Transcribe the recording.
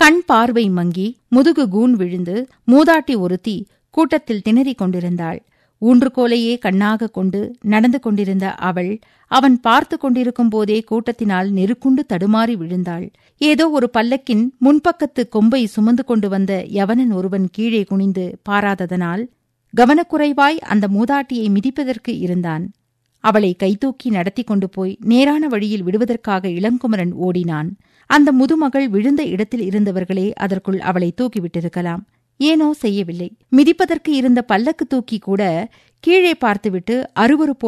கண் பார்வை மங்கி முதுகு கூன் விழுந்து மூதாட்டி ஒருத்தி கூட்டத்தில் திணறிக் கொண்டிருந்தாள் ஊன்றுகோலையே கண்ணாக கொண்டு நடந்து கொண்டிருந்த அவள் அவன் பார்த்து கொண்டிருக்கும் போதே கூட்டத்தினால் நெருக்குண்டு தடுமாறி விழுந்தாள் ஏதோ ஒரு பல்லக்கின் முன்பக்கத்து கொம்பை சுமந்து கொண்டு வந்த யவனன் ஒருவன் கீழே குனிந்து பாராததனால் கவனக்குறைவாய் அந்த மூதாட்டியை மிதிப்பதற்கு இருந்தான் அவளை கைதூக்கி நடத்தி கொண்டு போய் நேரான வழியில் விடுவதற்காக இளங்குமரன் ஓடினான் அந்த முதுமகள் விழுந்த இடத்தில் இருந்தவர்களே அதற்குள் அவளை தூக்கிவிட்டிருக்கலாம் ஏனோ செய்யவில்லை மிதிப்பதற்கு இருந்த பல்லக்கு தூக்கி கூட கீழே பார்த்துவிட்டு அருவருப்போடு